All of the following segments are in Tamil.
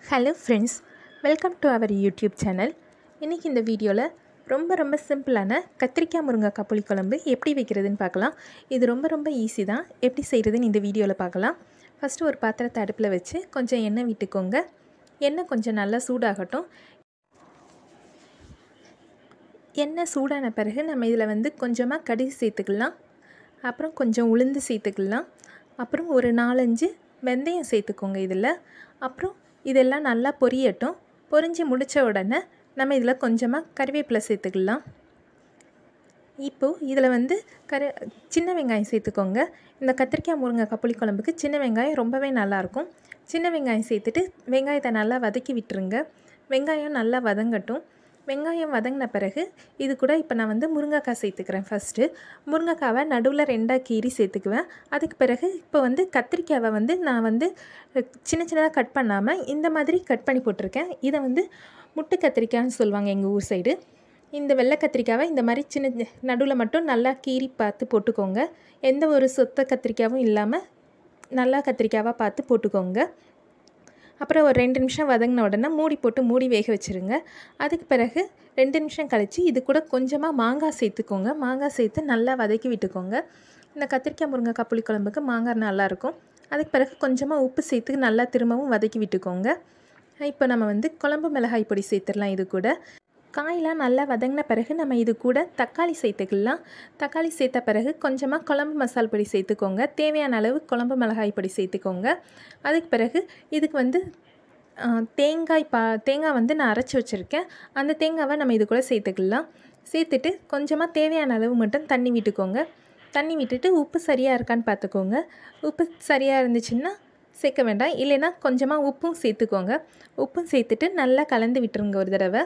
hello friends welcome to our YouTube channel இன்றைக்கி இந்த வீடியோவில் ரொம்ப ரொம்ப சிம்பிளான கத்திரிக்காய் முருங்கைக்காய் புளிக்குழம்பு எப்படி வைக்கிறதுன்னு பார்க்கலாம் இது ரொம்ப ரொம்ப ஈஸி தான் எப்படி செய்கிறதுன்னு இந்த வீடியோவில் பார்க்கலாம் ஃபஸ்ட்டு ஒரு பாத்திரத்தை அடுப்பில் வச்சு கொஞ்சம் எண்ணெய் விட்டுக்கோங்க எண்ணெய் கொஞ்சம் நல்லா சூடாகட்டும் எண்ணெய் சூடான பிறகு நம்ம இதில் வந்து கொஞ்சமாக கடுகு சேர்த்துக்கலாம் அப்புறம் கொஞ்சம் உளுந்து சேர்த்துக்கலாம் அப்புறம் ஒரு நாலஞ்சு வெந்தயம் சேர்த்துக்கோங்க இதில் அப்புறம் இதெல்லாம் நல்லா பொரியட்டும் பொரிஞ்சு முடித்த உடனே நம்ம இதில் கொஞ்சமாக கறிவேப்பிலை சேர்த்துக்கலாம் இப்போது இதில் வந்து கரு சின்ன வெங்காயம் சேர்த்துக்கோங்க இந்த கத்திரிக்காய் முருங்கைக்காய் புளிக்குழம்புக்கு சின்ன வெங்காயம் ரொம்பவே நல்லாயிருக்கும் சின்ன வெங்காயம் சேர்த்துட்டு வெங்காயத்தை நல்லா வதக்கி விட்டுருங்க வெங்காயம் நல்லா வதங்கட்டும் வெங்காயம் வதங்கின பிறகு இது கூட இப்போ நான் வந்து முருங்கைக்காய் சேர்த்துக்கிறேன் ஃபஸ்ட்டு முருங்கைக்காவை நடுவில் ரெண்டாக கீறி சேர்த்துக்குவேன் அதுக்கு பிறகு இப்போ வந்து கத்திரிக்காவை வந்து நான் வந்து சின்ன சின்னதாக கட் பண்ணாமல் இந்த மாதிரி கட் பண்ணி போட்டிருக்கேன் இதை வந்து முட்டு கத்திரிக்காய்னு சொல்லுவாங்க எங்கள் ஊர் சைடு இந்த வெள்ளை கத்திரிக்காவை இந்த மாதிரி சின்ன நடுவில் மட்டும் நல்லா கீறி பார்த்து போட்டுக்கோங்க எந்த ஒரு சொத்த கத்திரிக்காயும் இல்லாமல் நல்லா கத்திரிக்காவாக பார்த்து போட்டுக்கோங்க அப்புறம் ஒரு ரெண்டு நிமிஷம் வதங்கின உடனே மூடி போட்டு மூடி வேக வச்சுருங்க அதுக்கு பிறகு ரெண்டு நிமிஷம் கழித்து இது கூட கொஞ்சமாக மாங்காய் சேர்த்துக்கோங்க மாங்காய் சேர்த்து நல்லா வதக்கி விட்டுக்கோங்க இந்த கத்திரிக்காய் முருங்கைக்காய் புளிக்குழம்புக்கு மாங்காய் நல்லாயிருக்கும் அதுக்கு பிறகு கொஞ்சமாக உப்பு சேர்த்து நல்லா திரும்பவும் வதக்கி விட்டுக்கோங்க இப்போ நம்ம வந்து குழம்பு மிளகாய் பொடி சேர்த்துடலாம் இது கூட காயெலாம் நல்லா வதங்கின பிறகு நம்ம இது கூட தக்காளி சேர்த்துக்கலாம் தக்காளி சேர்த்த பிறகு கொஞ்சமாக குழம்பு மசால் பொடி சேர்த்துக்கோங்க தேவையான அளவு குழம்பு மிளகாய் பொடி சேர்த்துக்கோங்க அதுக்கு பிறகு இதுக்கு வந்து தேங்காய் பா தேங்காய் வந்து நான் அரைச்சி வச்சுருக்கேன் அந்த தேங்காவை நம்ம இது கூட சேர்த்துக்கலாம் சேர்த்துட்டு கொஞ்சமாக தேவையான அளவு மட்டும் தண்ணி விட்டுக்கோங்க தண்ணி விட்டுட்டு உப்பு சரியாக இருக்கான்னு பார்த்துக்கோங்க உப்பு சரியாக இருந்துச்சுன்னா சேர்க்க வேண்டாம் இல்லைன்னா கொஞ்சமாக உப்பும் சேர்த்துக்கோங்க உப்பும் சேர்த்துட்டு நல்லா கலந்து விட்டுருங்க ஒரு தடவை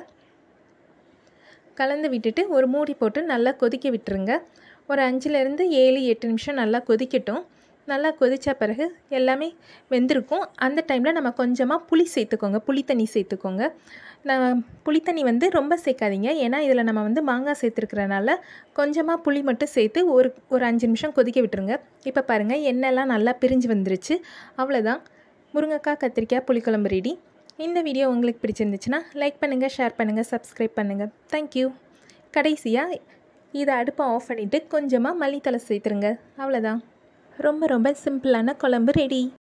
கலந்து விட்டுட்டு ஒரு மூடி போட்டு நல்லா கொதிக்க விட்டுருங்க ஒரு அஞ்சுலேருந்து ஏழு எட்டு நிமிஷம் நல்லா கொதிக்கட்டும் நல்லா கொதித்த பிறகு எல்லாமே வெந்திருக்கும் அந்த டைமில் நம்ம கொஞ்சமாக புளி சேர்த்துக்கோங்க புளி தண்ணி சேர்த்துக்கோங்க நான் புளி தண்ணி வந்து ரொம்ப சேர்க்காதீங்க ஏன்னா இதில் நம்ம வந்து மாங்காய் சேர்த்துருக்கிறனால கொஞ்சமாக புளி மட்டும் சேர்த்து ஒரு ஒரு அஞ்சு நிமிஷம் கொதிக்க விட்டுருங்க இப்போ பாருங்கள் எண்ணெய்லாம் நல்லா பிரிஞ்சு வந்துருச்சு அவ்வளோதான் முருங்கைக்காய் கத்திரிக்காய் புளிக்குழம்பு ரெடி இந்த வீடியோ உங்களுக்கு பிடிச்சிருந்துச்சுன்னா லைக் பண்ணுங்கள் ஷேர் பண்ணுங்கள் சப்ஸ்கிரைப் பண்ணுங்கள் தேங்க்யூ கடைசியாக இதை அடுப்பை ஆஃப் பண்ணிவிட்டு கொஞ்சமாக மல்லித்தலை சேர்த்துருங்க அவ்வளோதான் ரொம்ப ரொம்ப சிம்பிளான குழம்பு ரெடி